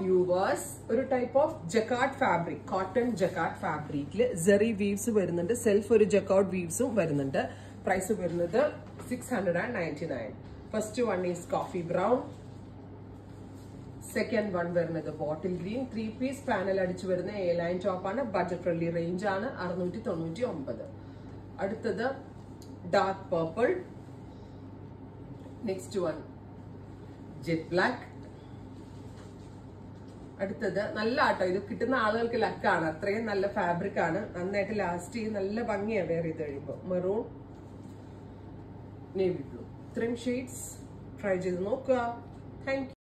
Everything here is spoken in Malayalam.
വ്യൂവേഴ്സ് ഒരു type of jacquard fabric cotton jacquard ഫാബ്രിക്കിൽ ജെറി വീവ്സ് വരുന്നുണ്ട് സെൽഫ് ഒരു ജക്കൗട്ട് വീവ്സും വരുന്നുണ്ട് പ്രൈസ് വരുന്നത് six hundred and ninety nine first one is coffee brown second one വരുന്നത് bottle green three piece panel അടിച്ചു വരുന്ന എ ലൈൻ ടോപ്പ് ആണ് ബഡ്ജറ്റ് ഫ്രണ്ട്ലി റേഞ്ച് ആണ് അറുന്നൂറ്റി തൊണ്ണൂറ്റി ഒമ്പത് അടുത്തത് dark purple next one jet black അടുത്തത് നല്ല ആട്ടോ ഇത് കിട്ടുന്ന ആളുകൾക്ക് ലക്കാണ് അത്രയും നല്ല ഫാബ്രിക് ആണ് നന്നായിട്ട് ലാസ്റ്റ് ചെയ്ത് നല്ല ഭംഗിയാണ് വേറെ ചെയ്ത് കഴിയുമ്പോൾ മെറൂൺ നേവി ബ്ലൂ ഇത്രയും ഷെയ്ഡ്സ് ട്രൈ ചെയ്ത് നോക്കുക താങ്ക്